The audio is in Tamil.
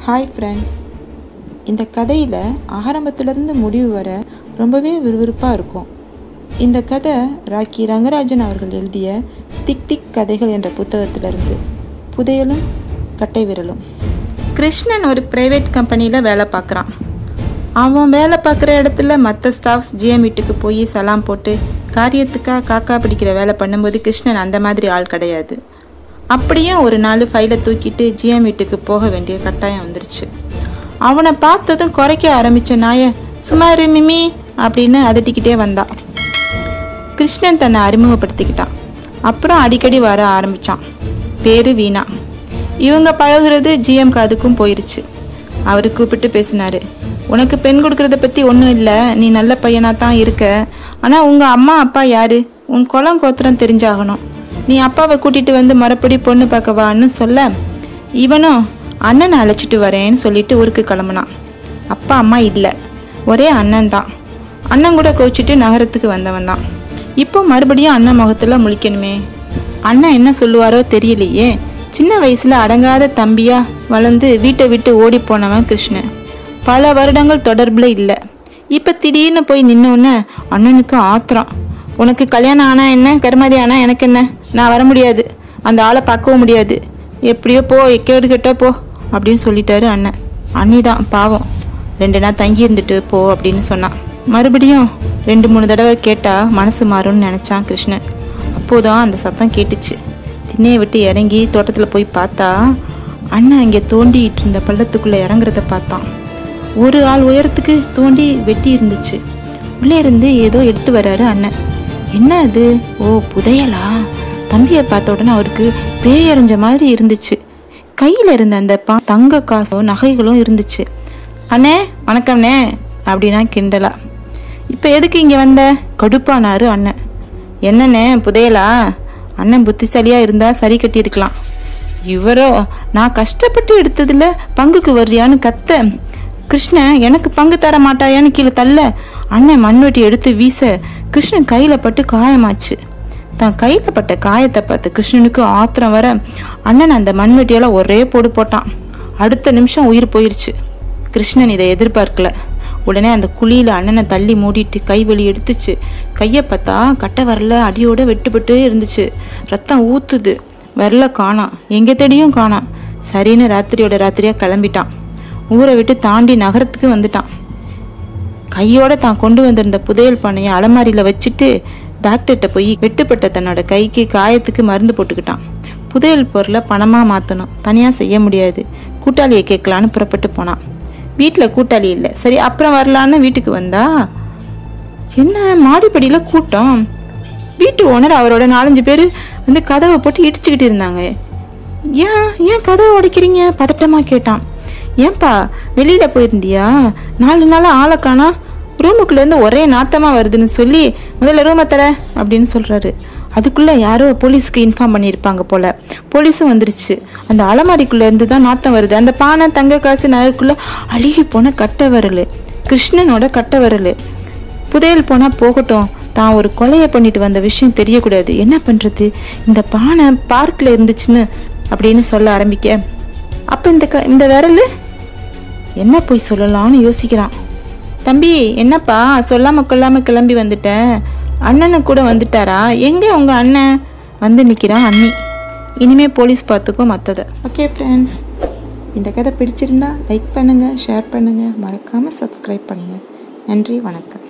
ஹாய் ஃப்ரெண்ட்ஸ் இந்த கதையில் ஆரம்பத்திலிருந்து முடிவு வர ரொம்பவே விறுவிறுப்பாக இருக்கும் இந்த கதை ராக்கி ரங்கராஜன் அவர்கள் எழுதிய திக் திக் கதைகள் என்ற புத்தகத்திலிருந்து புதையலும் கட்டை விரலும் கிருஷ்ணன் ஒரு ப்ரைவேட் கம்பெனியில் வேலை பார்க்குறான் அவன் வேலை பார்க்குற இடத்துல மற்ற ஸ்டாஃப்ஸ் ஜிஎம் வீட்டுக்கு போய் சலாம் போட்டு காரியத்துக்காக காக்கா பிடிக்கிற வேலை பண்ணும்போது கிருஷ்ணன் அந்த மாதிரி ஆள் கிடையாது அப்படியும் ஒரு நாள் ஃபைலை தூக்கிட்டு ஜிஎம் வீட்டுக்கு போக வேண்டிய கட்டாயம் வந்துருச்சு அவனை பார்த்ததும் குறைக்க ஆரம்பித்த நாய சுமாரு மிமி அப்படின்னு அதட்டிக்கிட்டே வந்தான் கிருஷ்ணன் தன்னை அறிமுகப்படுத்திக்கிட்டான் அப்புறம் அடிக்கடி வர ஆரம்பித்தான் பேரு வீணா இவங்க பழகுறது ஜிஎம் காதுக்கும் போயிருச்சு அவர் கூப்பிட்டு பேசினாரு உனக்கு பெண் கொடுக்கறத பற்றி ஒன்றும் இல்லை நீ நல்ல பையனாக தான் இருக்க ஆனால் உங்கள் அம்மா அப்பா யாரு உன் குலம் கோத்திரம் தெரிஞ்சாகணும் நீ அப்பாவை கூட்டிட்டு வந்து மறுபடி பொண்ணு பார்க்க வான்னு சொல்ல இவனும் அண்ணனை அழைச்சிட்டு வரேன்னு சொல்லிட்டு ஊருக்கு கிளம்புனான் அப்பா அம்மா இல்லை ஒரே அண்ணன் தான் அண்ணன் கூட கோச்சிட்டு நகரத்துக்கு வந்தவன் தான் இப்போ மறுபடியும் அண்ணன் முகத்தில் முழிக்கணுமே அண்ணன் என்ன சொல்லுவாரோ தெரியலையே சின்ன வயசுல அடங்காத தம்பியா வளர்ந்து வீட்டை விட்டு ஓடி போனவன் கிருஷ்ணன் பல வருடங்கள் தொடர்புல இல்லை இப்போ திடீர்னு போய் நின்னோன்னே அண்ணனுக்கு ஆத்திரம் உனக்கு கல்யாணம் ஆனா என்ன கருமாதி ஆனா எனக்கு என்ன நான் வர முடியாது அந்த ஆளை பார்க்கவும் முடியாது எப்படியோ போ கேடு கெட்டோ போ அப்படின்னு சொல்லிட்டாரு அண்ணன் அண்ணி தான் பாவம் ரெண்டு நாள் தங்கி இருந்துட்டு போ அப்படின்னு சொன்னான் மறுபடியும் ரெண்டு மூணு தடவை கேட்டா மனசு மாறும்னு நினச்சான் கிருஷ்ணன் அப்போதான் அந்த சத்தம் கேட்டுச்சு திண்ணையை விட்டு இறங்கி தோட்டத்தில் போய் பார்த்தா அண்ணன் அங்கே தோண்டிட்டு இருந்த பள்ளத்துக்குள்ளே இறங்குறத பார்த்தான் ஒரு ஆள் உயரத்துக்கு தோண்டி வெட்டி இருந்துச்சு உள்ளே இருந்து ஏதோ எடுத்து வராரு அண்ணன் என்ன அது ஓ புதையலா தம்பியை பார்த்த உடனே அவருக்கு பேயறிஞ்ச மாதிரி இருந்துச்சு கையில் இருந்த அந்த பா தங்க காசும் நகைகளும் இருந்துச்சு அண்ணே வணக்கம்ண்ணே அப்படின்னா கிண்டலா இப்போ எதுக்கு இங்கே வந்த கடுப்பானாரு அண்ணன் என்னண்ணே புதையலா அண்ணன் புத்திசாலியாக இருந்தால் சரி கட்டியிருக்கலாம் இவரோ நான் கஷ்டப்பட்டு எடுத்ததில் பங்குக்கு வர்றியான்னு கத்த கிருஷ்ணன் எனக்கு பங்கு தர மாட்டாயான்னு கீழே தள்ள அண்ணன் மண்வெட்டி எடுத்து வீச கிருஷ்ணன் கையில் பட்டு காயமாச்சு தான் கையில் பட்ட காயத்தை பார்த்து கிருஷ்ணனுக்கு ஆத்திரம் வர அண்ணன் அந்த மண்வெட்டியால் ஒரே போடு போட்டான் அடுத்த நிமிஷம் உயிர் போயிருச்சு கிருஷ்ணன் இதை எதிர்பார்க்கல உடனே அந்த குழியில் அண்ணனை தள்ளி மூடிட்டு கை வலி எடுத்துச்சு கையை பார்த்தா கட்டை வரல அடியோட வெட்டுப்பட்டு இருந்துச்சு ரத்தம் ஊத்துது வரல காணாம் எங்கே தேடியும் காணாம் சரின்னு ராத்திரியோட ராத்திரியாக கிளம்பிட்டான் ஊரை விட்டு தாண்டி நகரத்துக்கு வந்துட்டான் கையோட தான் கொண்டு வந்திருந்த புதையல் பானையை அலமாரியில் வச்சுட்டு டாக்டர்கிட்ட போய் வெட்டுப்பட்ட தன்னோட கைக்கு காயத்துக்கு மருந்து போட்டுக்கிட்டான் புதையல் பொருளை பணமாக மாற்றணும் தனியாக செய்ய முடியாது கூட்டாளியை கேட்கலான்னு புறப்பட்டு போனான் வீட்டில் கூட்டாளி இல்லை சரி அப்புறம் வரலான்னு வீட்டுக்கு வந்தா என்ன மாடிப்படியில் கூட்டம் வீட்டு ஓனர் அவரோட நாலஞ்சு பேர் வந்து கதவை போட்டு இடிச்சுக்கிட்டு இருந்தாங்க ஏன் ஏன் கதவை உடைக்கிறீங்க பதட்டமாக கேட்டான் ஏன்பா வெளியில் போயிருந்தியா நாலு நாள் ஆளை காணா ரூமுக்குள்ளேருந்து ஒரே நாத்தமாக வருதுன்னு சொல்லி முதல்ல ரூமை தர அப்படின்னு சொல்கிறாரு அதுக்குள்ளே யாரோ போலீஸ்க்கு இன்ஃபார்ம் பண்ணியிருப்பாங்க போல் போலீஸும் வந்துருச்சு அந்த அலமாரிக்குள்ளே இருந்து தான் நாத்தம் வருது அந்த பானை தங்க காசு நகைக்குள்ளே அழுகி போன கட்டை வரல் கிருஷ்ணனோட கட்டை வரல் புதையல் போனால் போகட்டும் தான் ஒரு கொலையை பண்ணிட்டு வந்த விஷயம் தெரியக்கூடாது என்ன பண்ணுறது இந்த பானை பார்க்கில் இருந்துச்சுன்னு அப்படின்னு சொல்ல ஆரம்பிக்க அப்போ இந்த க இந்த விரல் என்ன போய் சொல்லலாம்னு யோசிக்கிறான் தம்பி என்னப்பா சொல்லாம கொள்ளாம கிளம்பி வந்துட்டேன் அண்ணனு கூட வந்துட்டாரா எங்கே உங்கள் அண்ணன் வந்து நிற்கிறான் அண்ணி இனிமே போலீஸ் பார்த்துக்கும் மற்றதை ஓகே ஃப்ரெண்ட்ஸ் இந்த கதை பிடிச்சிருந்தா லைக் பண்ணுங்கள் ஷேர் பண்ணுங்கள் மறக்காமல் சப்ஸ்கிரைப் பண்ணுங்கள் நன்றி வணக்கம்